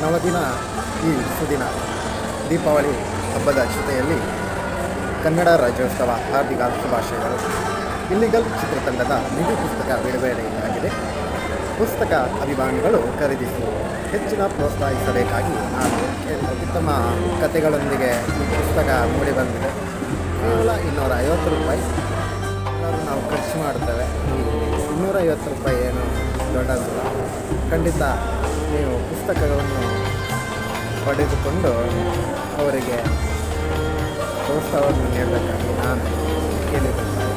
ನವದಿನ ಈ ಸುದಿನ ದೀಪಾವಳಿ ಹಬ್ಬದ ಜೊತೆಯಲ್ಲಿ ಕನ್ನಡ ರಾಜ್ಯೋತ್ಸವ ಹಾರ್ದಿಕ ಶುಭಾಶಯಗಳು ಇಲ್ಲಿಗಲ್ ಚಿತ್ರತಂಡದ ನಿಧಿ ಪುಸ್ತಕ ಬಿಡುಗಡೆಯಾಗಿದೆ ಪುಸ್ತಕ ಅಭಿಮಾನಿಗಳು ಖರೀದಿಸಿ ಹೆಚ್ಚಿನ ಪ್ರೋತ್ಸಾಹಿಸಬೇಕಾಗಿ ನಾನು ಕೇಳ- ಉತ್ತಮ ಕಥೆಗಳೊಂದಿಗೆ ಈ ಪುಸ್ತಕ ಮೂಡಿಬಂದಿದೆ ಕೇವಲ ಇನ್ನೂರ ಐವತ್ತು ರೂಪಾಯಿ ಎಲ್ಲರೂ ನಾವು ಖರ್ಚು ಮಾಡ್ತೇವೆ ಈ ಇನ್ನೂರೈವತ್ತು ರೂಪಾಯಿ ಏನು ದೊಡ್ಡದಲ್ಲ ಖಂಡಿತ ನೀವು ಪುಸ್ತಕಗಳನ್ನು ಪಡೆದುಕೊಂಡು ಅವರಿಗೆ ಪ್ರೋತ್ಸಾಹವನ್ನು ನೀಡಬೇಕಾಗಿ ನಾನು ಕೇಳಿದ್ದೇನೆ